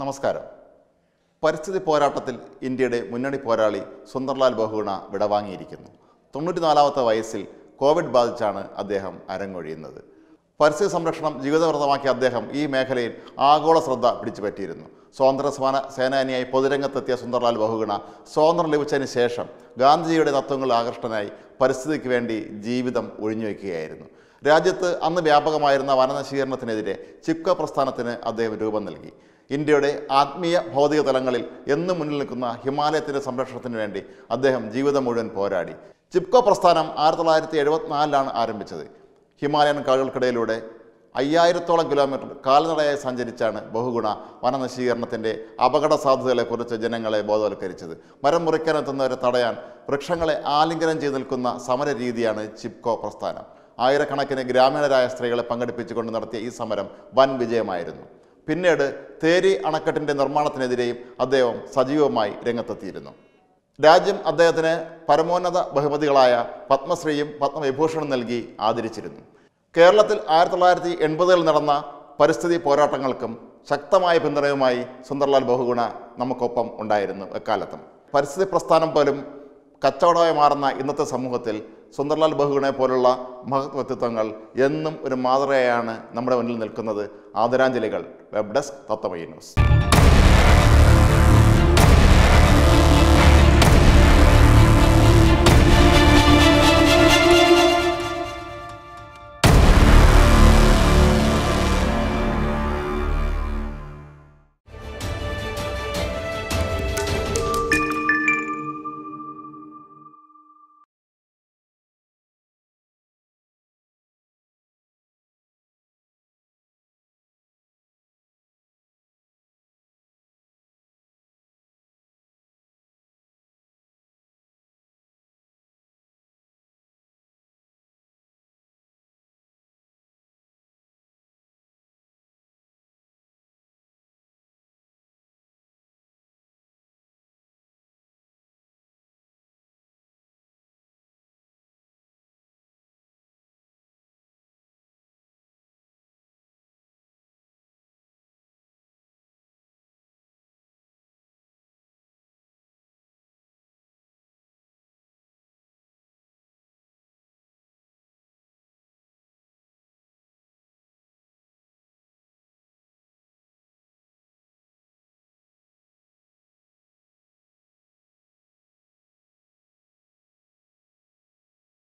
നമസ്കാരം പരിസ്ഥിതി പോരാട്ടത്തിൽ ഇന്ത്യയുടെ മുന്നണി പോരാളി സുന്ദർലാൽ ബഹുഗുണ വിടവാങ്ങിയിരിക്കുന്നു തൊണ്ണൂറ്റിനാലാമത്തെ വയസ്സിൽ കോവിഡ് ബാധിച്ചാണ് അദ്ദേഹം അരങ്ങൊഴിയുന്നത് പരിസ്ഥിതി സംരക്ഷണം ജീവിതവ്രതമാക്കിയ അദ്ദേഹം ഈ മേഖലയിൽ ആഗോള ശ്രദ്ധ പിടിച്ചുപറ്റിയിരുന്നു സ്വാതന്ത്ര്യ സമാന സേനാനിയായി പൊതുരംഗത്തെത്തിയ സുന്ദർലാൽ ബഹുഗുണ സ്വാതന്ത്ര്യം ലഭിച്ചതിന് ശേഷം ഗാന്ധിജിയുടെ തത്വങ്ങളിൽ ആകർഷ്ടനായി പരിസ്ഥിതിക്ക് വേണ്ടി ജീവിതം ഒഴിഞ്ഞുവെക്കുകയായിരുന്നു രാജ്യത്ത് അന്ന് വ്യാപകമായിരുന്ന വനനശീകരണത്തിനെതിരെ ചിപ്ക പ്രസ്ഥാനത്തിന് അദ്ദേഹം രൂപം നൽകി ഇന്ത്യയുടെ ആത്മീയ ഭൗതിക തലങ്ങളിൽ എന്നും മുന്നിൽ നിൽക്കുന്ന ഹിമാലയത്തിൻ്റെ സംരക്ഷണത്തിന് വേണ്ടി അദ്ദേഹം ജീവിതം മുഴുവൻ പോരാടി ചിപ്കോ പ്രസ്ഥാനം ആയിരത്തി തൊള്ളായിരത്തി എഴുപത്തിനാലിലാണ് ആരംഭിച്ചത് ഹിമാലയൻ കാടുകൾക്കിടയിലൂടെ അയ്യായിരത്തോളം കിലോമീറ്റർ കാൽനടയായി സഞ്ചരിച്ചാണ് ബഹുഗുണ വനനശീകരണത്തിൻ്റെ അപകട സാധ്യതകളെക്കുറിച്ച് ജനങ്ങളെ ബോധവൽക്കരിച്ചത് മരം മുറിക്കാനെത്തുന്നവരെ തടയാൻ വൃക്ഷങ്ങളെ ആലിംഗനം ചെയ്ത് നിൽക്കുന്ന സമര രീതിയാണ് ചിപ്കോ പ്രസ്ഥാനം ആയിരക്കണക്കിന് ഗ്രാമീണരായ സ്ത്രീകളെ പങ്കെടുപ്പിച്ചുകൊണ്ട് നടത്തിയ ഈ സമരം വൻ വിജയമായിരുന്നു പിന്നീട് തേരി അണക്കെട്ടിൻ്റെ നിർമ്മാണത്തിനെതിരെയും അദ്ദേഹം സജീവമായി രംഗത്തെത്തിയിരുന്നു രാജ്യം അദ്ദേഹത്തിന് പരമോന്നത ബഹുമതികളായ പത്മശ്രീയും പത്മവിഭൂഷണും നൽകി ആദരിച്ചിരുന്നു കേരളത്തിൽ ആയിരത്തി തൊള്ളായിരത്തി എൺപതുകളിൽ നടന്ന പരിസ്ഥിതി പോരാട്ടങ്ങൾക്കും ശക്തമായ പിന്തുണയുമായി സുന്ദർലാൽ ബഹുഗുണ നമുക്കൊപ്പം ഉണ്ടായിരുന്നു എക്കാലത്തും പരിസ്ഥിതി പ്രസ്ഥാനം പോലും കച്ചവടമായി മാറുന്ന ഇന്നത്തെ സമൂഹത്തിൽ സുന്ദർലാൽ ബഹുഗുണയെ പോലുള്ള മഹത് വ്യക്തിത്വങ്ങൾ എന്നും ഒരു മാതൃകയാണ് നമ്മുടെ മുന്നിൽ നിൽക്കുന്നത് ആദരാഞ്ജലികൾ വെബ് ഡെസ്ക് തത്വമയി ന്യൂസ്